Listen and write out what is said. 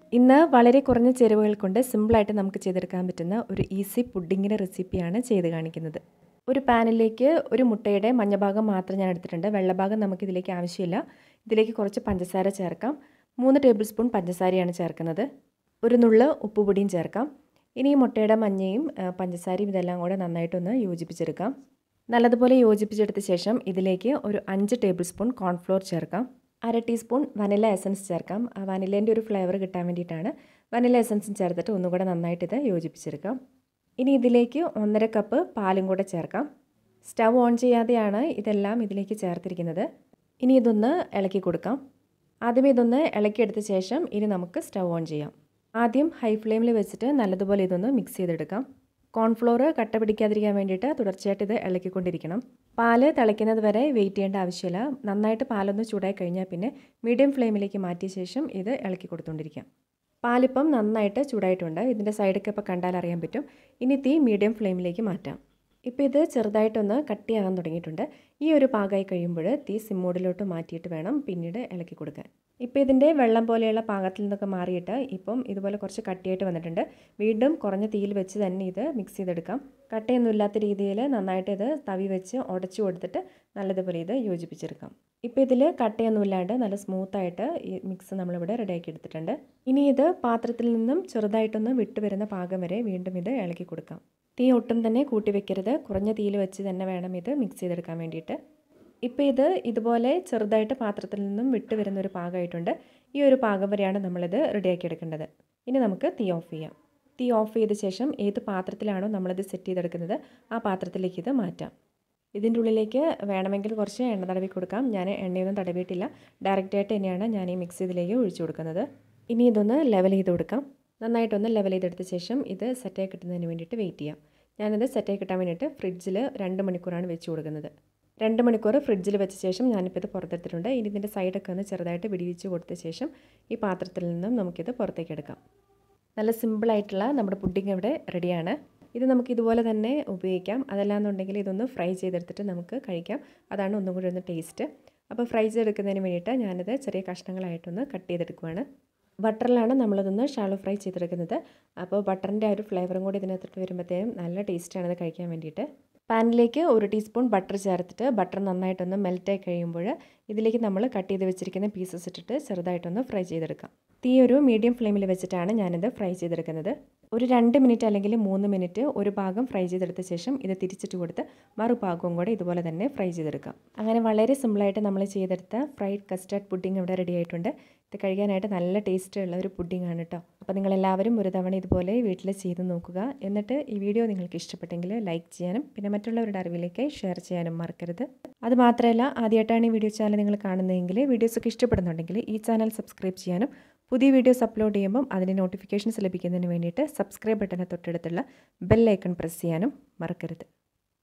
ഇന്ന് വളരെ കുറഞ്ഞ ചേരുവകൾ കൊണ്ട് സിമ്പിളായിട്ട് നമുക്ക് ചെയ്തെടുക്കാൻ പറ്റുന്ന ഒരു ഈസി പുഡിങ്ങിൻ്റെ റെസിപ്പിയാണ് ചെയ്ത് കാണിക്കുന്നത് ഒരു പാനിലേക്ക് ഒരു മുട്ടയുടെ മഞ്ഞഭാഗം മാത്രം ഞാൻ എടുത്തിട്ടുണ്ട് വെള്ളഭാഗം നമുക്കിതിലേക്ക് ആവശ്യമില്ല ഇതിലേക്ക് കുറച്ച് പഞ്ചസാര ചേർക്കാം മൂന്ന് ടേബിൾ സ്പൂൺ പഞ്ചസാരയാണ് ചേർക്കുന്നത് ഒരു നുള്ള് ഉപ്പുപൊടിയും ചേർക്കാം ഇനി ഈ മുട്ടയുടെ മഞ്ഞയും പഞ്ചസാരയും ഇതെല്ലാം കൂടെ നന്നായിട്ടൊന്ന് യോജിപ്പിച്ചെടുക്കാം നല്ലതുപോലെ യോജിപ്പിച്ചെടുത്ത ശേഷം ഇതിലേക്ക് ഒരു അഞ്ച് ടേബിൾ സ്പൂൺ കോൺഫ്ലോർ ചേർക്കാം അര ടീസ്പൂൺ വനില എസൻസ് ചേർക്കാം ആ വനിലേൻ്റെ ഒരു ഫ്ലേവർ കിട്ടാൻ വേണ്ടിയിട്ടാണ് വനില എസൻസും ചേർത്തിട്ട് ഒന്നുകൂടെ നന്നായിട്ട് ഇത് യോജിപ്പിച്ചെടുക്കാം ഇനി ഇതിലേക്ക് ഒന്നര കപ്പ് പാലും കൂടെ ചേർക്കാം സ്റ്റവ് ഓൺ ചെയ്യാതെയാണ് ഇതെല്ലാം ഇതിലേക്ക് ചേർത്തിരിക്കുന്നത് ഇനി ഇതൊന്ന് ഇളക്കി കൊടുക്കാം ആദ്യമേ ഇതൊന്ന് ഇളക്കിയെടുത്ത ശേഷം ഇനി നമുക്ക് സ്റ്റവ് ഓൺ ചെയ്യാം ആദ്യം ഹൈ ഫ്ലെയിമിൽ വെച്ചിട്ട് നല്ലതുപോലെ ഇതൊന്ന് മിക്സ് ചെയ്തെടുക്കാം കോൺഫ്ലോർ കട്ട പിടിക്കാതിരിക്കാൻ വേണ്ടിയിട്ട് തുടർച്ചയായിട്ട് ഇത് ഇളക്കിക്കൊണ്ടിരിക്കണം പാല് തിളയ്ക്കുന്നത് വരെ വെയിറ്റ് ചെയ്യേണ്ട ആവശ്യമില്ല നന്നായിട്ട് പാലൊന്ന് ചൂടായി കഴിഞ്ഞാൽ പിന്നെ മീഡിയം ഫ്ലെയിമിലേക്ക് മാറ്റിയ ശേഷം ഇത് ഇളക്കി കൊടുത്തുകൊണ്ടിരിക്കാം പാലിപ്പം നന്നായിട്ട് ചൂടായിട്ടുണ്ട് ഇതിൻ്റെ സൈഡൊക്കെ ഇപ്പോൾ കണ്ടാൽ അറിയാൻ പറ്റും ഇനി തീ മീഡിയം ഫ്ലെയിമിലേക്ക് മാറ്റാം ഇപ്പോൾ ഇത് ചെറുതായിട്ടൊന്ന് കട്ടിയാകാൻ തുടങ്ങിയിട്ടുണ്ട് ഈ ഒരു പാകമായി കഴിയുമ്പോൾ തീ സിമ്മോഡിലോട്ട് മാറ്റിയിട്ട് വേണം പിന്നീട് ഇളക്കി കൊടുക്കാൻ ഇപ്പോൾ ഇതിൻ്റെ വെള്ളം പോലെയുള്ള പാകത്തിൽ നിന്നൊക്കെ മാറിയിട്ട് ഇപ്പം ഇതുപോലെ കുറച്ച് കട്ടിയായിട്ട് വന്നിട്ടുണ്ട് വീണ്ടും കുറഞ്ഞ തീയിൽ വെച്ച് തന്നെ ഇത് മിക്സ് ചെയ്തെടുക്കാം കട്ടയൊന്നും ഇല്ലാത്ത രീതിയിൽ നന്നായിട്ട് ഇത് തവി വെച്ച് ഉടച്ചു കൊടുത്തിട്ട് നല്ലതുപോലെ ഇത് യോജിപ്പിച്ചെടുക്കാം ഇപ്പോൾ ഇതിൽ കട്ടയൊന്നും ഇല്ലാണ്ട് നല്ല സ്മൂത്തായിട്ട് ഈ മിക്സ് നമ്മളിവിടെ റെഡിയാക്കി എടുത്തിട്ടുണ്ട് ഇനി ഇത് പാത്രത്തിൽ നിന്നും ചെറുതായിട്ടൊന്ന് വിട്ടു വരുന്ന പാകം വരെ വീണ്ടും ഇത് ഇളക്കി കൊടുക്കാം തീ ഒട്ടും തന്നെ കൂട്ടി വെക്കരുത് കുറഞ്ഞ തീയിൽ വെച്ച് തന്നെ വേണം ഇത് മിക്സ് ചെയ്തെടുക്കാൻ വേണ്ടിയിട്ട് ഇപ്പോൾ ഇത് ഇതുപോലെ ചെറുതായിട്ട് പാത്രത്തിൽ നിന്നും വിട്ട് വരുന്ന ഒരു പാകമായിട്ടുണ്ട് ഈ ഒരു പാകം വരെയാണ് നമ്മളിത് റെഡിയാക്കി എടുക്കേണ്ടത് ഇനി നമുക്ക് തീ ഓഫ് ചെയ്യാം തീ ഓഫ് ചെയ്ത ശേഷം ഏത് പാത്രത്തിലാണോ നമ്മളിത് സെറ്റ് ചെയ്തെടുക്കുന്നത് ആ പാത്രത്തിലേക്ക് ഇത് മാറ്റാം ഇതിൻ്റെ ഉള്ളിലേക്ക് വേണമെങ്കിൽ കുറച്ച് എണ്ണ തടവി കൊടുക്കാം ഞാൻ എണ്ണയൊന്നും തടവിയിട്ടില്ല ഡയറക്റ്റായിട്ട് തന്നെയാണ് ഞാൻ ഈ മിക്സ് ഇതിലേക്ക് ഒഴിച്ചു കൊടുക്കുന്നത് ഇനി ഇതൊന്ന് ലെവൽ ചെയ്ത് കൊടുക്കാം നന്നായിട്ടൊന്ന് ലെവൽ ചെയ്തെടുത്ത ശേഷം ഇത് സെറ്റായി കിട്ടുന്നതിന് വേണ്ടിയിട്ട് വെയിറ്റ് ചെയ്യാം ഞാനിത് സെറ്റായി കിട്ടാൻ വേണ്ടിയിട്ട് ഫ്രിഡ്ജിൽ രണ്ട് മണിക്കൂറാണ് വെച്ച് കൊടുക്കുന്നത് രണ്ട് മണിക്കൂർ ഫ്രിഡ്ജിൽ വെച്ച ശേഷം ഞാനിപ്പോൾ ഇത് പുറത്തെടുത്തിട്ടുണ്ട് ഇനി ഇതിൻ്റെ സൈഡൊക്കെ ഒന്ന് ചെറുതായിട്ട് വിടിവിച്ച് കൊടുത്ത ശേഷം ഈ പാത്രത്തിൽ നിന്നും നമുക്കിത് പുറത്തേക്ക് എടുക്കാം നല്ല സിമ്പിളായിട്ടുള്ള നമ്മുടെ പുഡിംഗ് ഇവിടെ റെഡിയാണ് ഇത് നമുക്ക് ഇതുപോലെ തന്നെ ഉപയോഗിക്കാം അതല്ലാന്നുണ്ടെങ്കിൽ ഇതൊന്ന് ഫ്രൈ ചെയ്തെടുത്തിട്ട് നമുക്ക് കഴിക്കാം അതാണ് ഒന്നും കൂടി ഒന്ന് ടേസ്റ്റ് അപ്പോൾ ഫ്രൈ ചെയ്തെടുക്കുന്നതിന് വേണ്ടിയിട്ട് ഞാനിത് ചെറിയ കഷ്ണങ്ങളായിട്ടൊന്ന് കട്ട് ചെയ്തെടുക്കുവാണ് ബട്ടറിലാണ് നമ്മളിതൊന്ന് ഷാലോ ഫ്രൈ ചെയ്തെടുക്കുന്നത് അപ്പോൾ ബട്ടറിൻ്റെ ആ ഒരു ഫ്ലേവറും കൂടി ഇതിനകത്തിട്ട് വരുമ്പോഴത്തേനും നല്ല ടേസ്റ്റാണ് ഇത് കഴിക്കാൻ വേണ്ടിയിട്ട് പാനിലേക്ക് ഒരു ടീസ്പൂൺ ബട്ടർ ചേർത്തിട്ട് ബട്ടർ നന്നായിട്ടൊന്ന് മെൽറ്റായി കഴിയുമ്പോൾ ഇതിലേക്ക് നമ്മൾ കട്ട് ചെയ്ത് വെച്ചിരിക്കുന്ന പീസസ് ഇട്ടിട്ട് ചെറുതായിട്ടൊന്ന് ഫ്രൈ ചെയ്തെടുക്കാം തീ ഒരു മീഡിയം ഫ്ലെയിമിൽ വെച്ചിട്ടാണ് ഞാനിത് ഫ്രൈ ചെയ്തെടുക്കുന്നത് ഒരു രണ്ട് മിനിറ്റ് അല്ലെങ്കിൽ മൂന്ന് മിനിറ്റ് ഒരു ഭാഗം ഫ്രൈ ചെയ്തെടുത്ത ശേഷം ഇത് തിരിച്ചിട്ട് കൊടുത്ത് മറുഭാഗവും കൂടെ ഇതുപോലെ തന്നെ ഫ്രൈ ചെയ്തെടുക്കാം അങ്ങനെ വളരെ സിമ്പിളായിട്ട് നമ്മൾ ചെയ്തെടുത്ത ഫ്രൈഡ് കസ്റ്റാർഡ് പുഡിംഗ് ഇവിടെ റെഡി ആയിട്ടുണ്ട് ഇത് കഴിക്കാനായിട്ട് നല്ല ടേസ്റ്റ് ഉള്ള ഒരു പുഡിംഗ് ആണ് കേട്ടോ അപ്പോൾ നിങ്ങളെല്ലാവരും ഒരു തവണ ഇതുപോലെ വീട്ടിൽ ചെയ്ത് നോക്കുക എന്നിട്ട് ഈ വീഡിയോ നിങ്ങൾക്ക് ഇഷ്ടപ്പെട്ടെങ്കിൽ ലൈക്ക് ചെയ്യാനും പിന്നെ മറ്റുള്ളവരുടെ അറിവിലേക്ക് ഷെയർ ചെയ്യാനും മറക്കരുത് അത് മാത്രമല്ല ആദ്യമായിട്ടാണ് ഈ വീഡിയോ ചാനൽ നിങ്ങൾ കാണുന്നതെങ്കിൽ വീഡിയോസൊക്കെ ഇഷ്ടപ്പെടുന്നുണ്ടെങ്കിൽ ഈ ചാനൽ സബ്സ്ക്രൈബ് ചെയ്യാനും പുതിയ വീഡിയോസ് അപ്ലോഡ് ചെയ്യുമ്പം അതിൻ്റെ നോട്ടിഫിക്കേഷൻസ് ലഭിക്കുന്നതിന് വേണ്ടിയിട്ട് സബ്സ്ക്രൈബ് ബട്ടനെ തൊട്ടടുത്തുള്ള ബെൽ ഐക്കൺ പ്രസ് ചെയ്യാനും മറക്കരുത്